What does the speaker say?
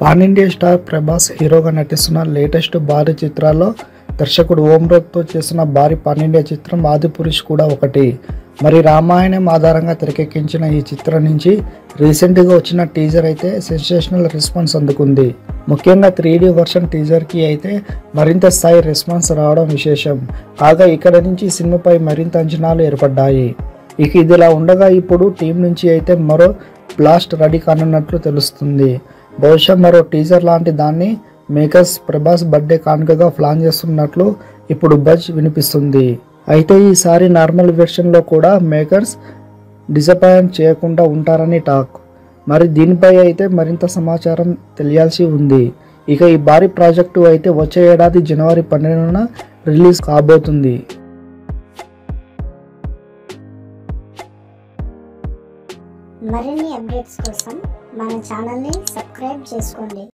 pan India star Prabhas హీరోగా నటిస్తున్న latest భారీ చిత్రాల్లో దర్శకుడు ఓం రోత్తో చేసిన భారీ పాన్ ఇండియా చిత్రం ఆదిపురుష్ కూడా ఒకటి మరి రామాయణం ఆధారంగా తెరకెక్కించిన ఈ చిత్రం నుంచి రీసెంట్గా వచ్చిన టీజర్ అయితే సెన్సేషనల్ రెస్పాన్స్ అందుకుంది ముఖ్యంగా త్రీ డీ వర్షన్ టీజర్కి అయితే మరింత స్థాయి రెస్పాన్స్ రావడం విశేషం కాగా ఇక్కడ నుంచి సినిమాపై మరింత అంచనాలు ఏర్పడ్డాయి ఇక ఇదిలా ఉండగా ఇప్పుడు టీం నుంచి అయితే మరో బ్లాస్ట్ రెడీ కానున్నట్లు తెలుస్తుంది బహుశా మరో టీజర్ లాంటి దాన్ని మేకర్స్ ప్రభాస్ బర్త్డే కానుకగా ప్లాన్ చేస్తున్నట్లు ఇప్పుడు బజ్ వినిపిస్తుంది అయితే ఈసారి నార్మల్ వెర్షన్లో కూడా మేకర్స్ డిసప్పాయింట్ చేయకుండా ఉంటారని టాక్ మరి దీనిపై అయితే మరింత సమాచారం తెలియాల్సి ఉంది ఇక ఈ భారీ ప్రాజెక్టు అయితే వచ్చే ఏడాది జనవరి పన్నెండున రిలీజ్ కాబోతుంది మరిన్ని అప్డేట్స్ కోసం మన ఛానల్ని సబ్స్క్రైబ్ చేసుకోండి